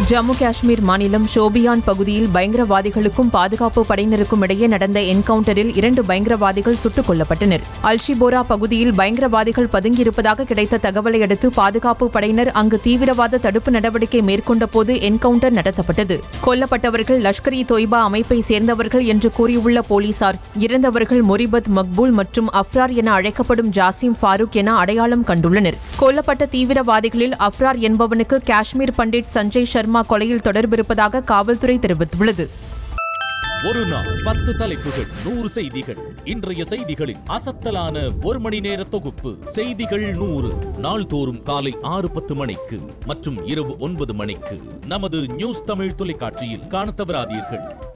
ஜம்மு காஷ்மீர் மாநிலம் ஷோபியான் பகுதியில் பயங்கரவாதிகளுக்கும் பாதுகாப்பு படையினருக்கும் இடையே நடந்த என்கவுண்டரில் இரண்டு பயங்கரவாதிகள் சுட்டுக் கொல்லப்பட்டனர் அல்ஷிபோரா பகுதியில் பயங்கரவாதிகள் பதுங்கியிருப்பதாக கிடைத்த தகவலை அடுத்து பாதுகாப்பு படையினர் அங்கு தீவிரவாத தடுப்பு நடவடிக்கை மேற்கொண்ட போது என்கவுண்டர் நடத்தப்பட்டது கொல்லப்பட்டவர்கள் லஷ்கர் இ தொய்பா அமைப்பை சேர்ந்தவர்கள் என்று கூறியுள்ள போலீசார் இறந்தவர்கள் மொரிபத் மக்பூல் மற்றும் அஃப்ரார் என அழைக்கப்படும் ஜாசிம் ஃபாரூக் என அடையாளம் கண்டுள்ளனர் கொல்லப்பட்ட தீவிரவாதிகளில் அஃப்ரார் என்பவனுக்கு காஷ்மீர் பண்டிட் சஞ்சய் சர்மா கொலையில் தொடர்பிருப்பதாக காவல்துறை தெரிவித்துள்ளது ஒரு நாள் பத்து தலைப்புகள் நூறு செய்திகள் இன்றைய செய்திகளின் அசத்தலான ஒரு மணி நேர தொகுப்பு செய்திகள் நூறு நாள்தோறும் காலை ஆறு பத்து மணிக்கு மற்றும் இரவு ஒன்பது மணிக்கு நமது நியூஸ் தமிழ் தொலைக்காட்சியில் காணத் தவறாதீர்கள்